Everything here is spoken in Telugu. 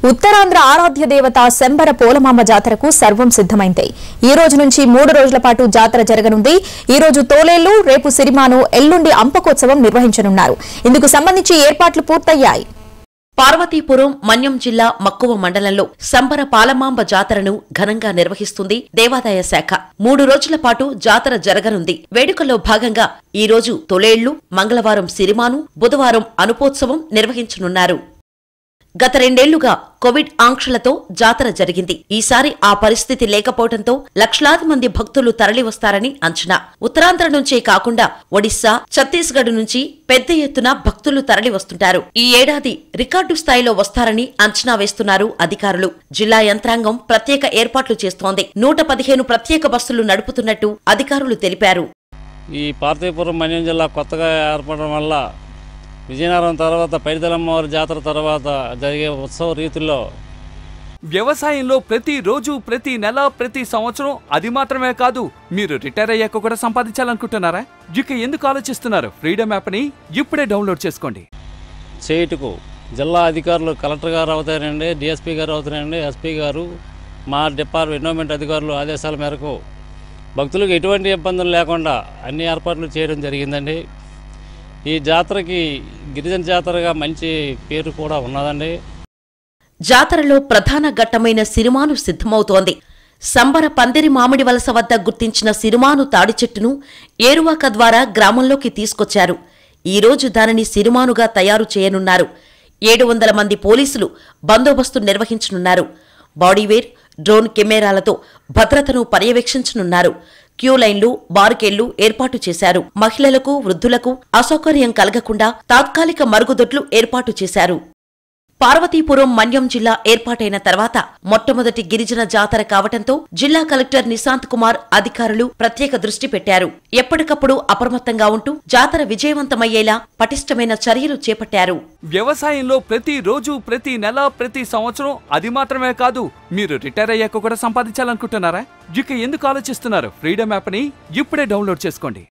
ఉత్తరాంధ్ర ఆరాధ్య దేవత శంబర పోలమాంబ జాతరకు సర్వం సిద్దమైంది ఈ రోజు నుంచి మూడు రోజుల పాటు జాతర జరగనుంది ఈ రోజు తోలేళ్లు రేపు సిరిమాను ఎల్లుండి అంపకోత్సవం నిర్వహించనున్నారు ఇందుకు సంబంధించి ఏర్పాట్లు పూర్తయ్యాయి పార్వతీపురం మన్యం జిల్లా మక్కువ మండలంలో సంబర పాలమాంబ జాతరను ఘనంగా నిర్వహిస్తుంది దేవాదాయ శాఖ మూడు రోజుల పాటు జాతర జరగనుంది వేడుకల్లో భాగంగా ఈ రోజు తొలేళ్లు మంగళవారం సిరిమాను బుధవారం అనుపోత్సవం నిర్వహించనున్నారు గత రెండేళ్లుగా కోవిడ్ ఆంక్షలతో జాతర జరిగింది ఈసారి ఆ పరిస్థితి లేకపోవడంతో లక్షలాది మంది భక్తులు తరలివస్తారని అంచనా ఉత్తరాంధ్ర నుంచే కాకుండా ఒడిశా ఛత్తీస్గఢ్ నుంచి పెద్ద ఎత్తున భక్తులు తరలివస్తుంటారు ఈ ఏడాది రికార్డు స్థాయిలో వస్తారని అంచనా వేస్తున్నారు అధికారులు జిల్లా యంత్రాంగం ప్రత్యేక ఏర్పాట్లు చేస్తోంది నూట పదిహేను ప్రత్యేక బస్సులు నడుపుతున్నట్టు అధికారులు తెలిపారు ఈ పార్తీపురం మన్యం జిల్లా కొత్తగా ఏర్పడడం వల్ల విజయనగరం తర్వాత పైడితలమ్మవారి జాతర తర్వాత జరిగే ఉత్సవ రీతుల్లో వ్యవసాయంలో ప్రతి రోజు ప్రతి నెల ప్రతి సంవత్సరం అది మాత్రమే కాదు మీరు రిటైర్ అయ్యాక కూడా సంపాదించాలనుకుంటున్నారా ఇక ఎందుకు ఆలోచిస్తున్నారు ఫ్రీడమ్ యాప్ని ఇప్పుడే డౌన్లోడ్ చేసుకోండి చేయుటకు జిల్లా అధికారులు కలెక్టర్ గారు అవుతారండి డిఎస్పీ గారు అవుతారండి ఎస్పీ గారు మా డిపార్ట్మెంట్ ఎన్విరాన్మెంట్ అధికారులు ఆదేశాల మేరకు భక్తులకు ఎటువంటి ఇబ్బందులు లేకుండా అన్ని ఏర్పాట్లు చేయడం జరిగిందండి ఈ జాతరకి గిరిజన జాతరగా మంచి పేరు కూడా ఉన్నదండి జాతరలో ప్రధాన ఘట్టమైన సిరిమాను సిద్ధమవుతోంది సంబర పందిరి మామిడి వలస వద్ద గుర్తించిన సిరిమాను తాడి చెట్టును ఏరువాక ద్వారా గ్రామంలోకి తీసుకొచ్చారు ఈరోజు దానిని సిరిమానుగా తయారు చేయనున్నారు ఏడు వందల మంది పోలీసులు బందోబస్తు నిర్వహించనున్నారు బాడీవేర్ డ్రోన్ కెమెరాలతో భద్రతను పర్యవేక్షించనున్నారు క్యూ లైన్లు బారుకేళ్లు ఏర్పాటు చేశారు మహిళలకు వృద్ధులకు అసౌకర్యం కలగకుండా తాత్కాలిక మరుగుదొడ్లు ఏర్పాటు చేశారు పార్వతీపురం మన్యం జిల్లా ఏర్పాటైన తర్వాత మొట్టమొదటి గిరిజన జాతర కావటంతో జిల్లా కలెక్టర్ నిశాంత్ కుమార్ అధికారులు ప్రత్యేక దృష్టి పెట్టారు ఎప్పటికప్పుడు అప్రమత్తంగా ఉంటూ జాతర విజయవంతమయ్యేలా పటిష్టమైన చర్యలు చేపట్టారు వ్యవసాయంలో ప్రతి రోజు ప్రతి నెల ప్రతి సంవత్సరం అది మాత్రమే కాదు మీరు రిటైర్ అయ్యాక కూడా సంపాదించాలనుకుంటున్నారా ఇక ఎందుకు ఆలోచిస్తున్నారు ఫ్రీడమ్ యాప్ని ఇప్పుడే డౌన్లోడ్ చేసుకోండి